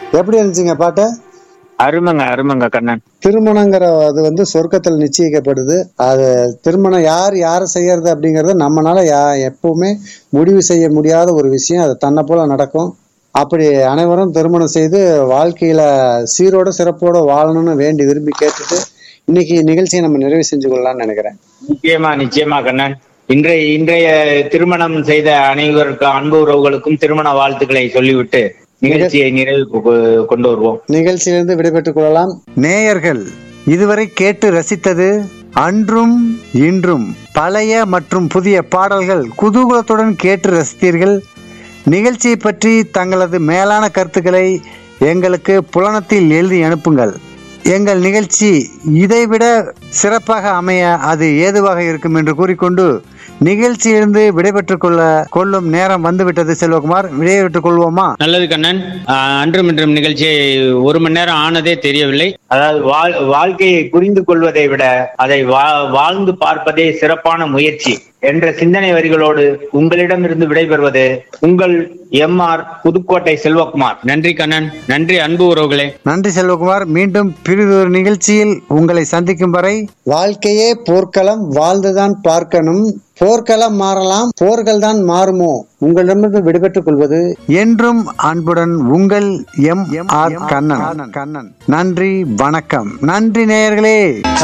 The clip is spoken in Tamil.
எப்படி இருந்துச்சுங்க பாட்டு அருமைங்க அருமைங்க கண்ணன் திருமணங்கிற அது வந்து சொர்க்கத்தில் நிச்சயிக்கப்படுது அது திருமணம் யார் யாரை செய்யறது அப்படிங்கறத நம்மனால யா எப்பவுமே முடிவு செய்ய முடியாத ஒரு விஷயம் அது தன்னை போல நடக்கும் அப்படி அனைவரும் திருமணம் செய்து வாழ்க்கையில சீரோட சிறப்போட வாழணும்னு வேண்டி விரும்பி கேட்டுட்டு இன்னைக்கு நிகழ்ச்சியை நம்ம நிறைவு செஞ்சு கொள்ளலாம்னு நினைக்கிறேன் நிச்சயமா நிச்சயமா கண்ணன் இன்றைய இன்றைய திருமணம் செய்த அனைவருக்கும் அன்பு உறவுகளுக்கும் திருமண வாழ்த்துக்களை சொல்லிவிட்டு நிகழ்ச்சியை நிறைவுக்கு கொ- கொண்டு வருவோம் நிகழ்ச்சியிலிருந்து விடைபெற்றுக் கொள்ளலாம் நேயர்கள் இதுவரை கேட்டு ரசித்தது அன்றும் இன்றும் பழைய மற்றும் புதிய பாடல்கள் குதூகலத்துடன் கேட்டு ரசித்தீர்கள் நிகழ்ச்சியை பற்றி தங்களது மேலான கருத்துக்களை எங்களுக்கு புலனத்தில் எழுதி அனுப்புங்கள் எங்கள் நிகழ்ச்சி இதைவிட சிறப்பாக அமைய அது ஏதுவாக இருக்கும் என்று கூறிக்கொண்டு நிகழ்ச்சியிலிருந்து விடைபெற்றுக் கொள்ள கொள்ளும் நேரம் வந்துவிட்டது செல்வகுமார் விடைபெற்றுக் கொள்வோமா நல்லது கண்ணன் ஆஹ் அன்றும் இன்றும் நிகழ்ச்சியை ஒரு மணி நேரம் ஆனதே தெரியவில்லை அதாவது வாழ்- வாழ்க்கையை புரிந்து கொள்வதை விட அதை வா- வாழ்ந்து பார்ப்பதே சிறப்பான முயற்சி என்ற சிந்தனை வரிகளோடு உங்களிடமிருந்து விடைபெறுவது உங்கள் எம் ஆர் புதுக்கோட்டை செல்வகுமார் நன்றி கண்ணன் நன்றி அன்பு உறவுகளே நன்றி செல்வகுமார் மீண்டும் பிரிதொரு நிகழ்ச்சியில் உங்களை சந்திக்கும் வரை வாழ்க்கையே போர்க்களம் வாழ்ந்துதான் பார்க்கணும் போர்க்களம் மாறலாம் போர்கள் தான் மாறுமோ உங்களிடமிருந்து விடுபட்டுக் கொள்வது என்றும் அன்புடன் உங்கள் எம் ஆர் கண்ணன் கண்ணன் நன்றி வணக்கம் நன்றி நேயர்களே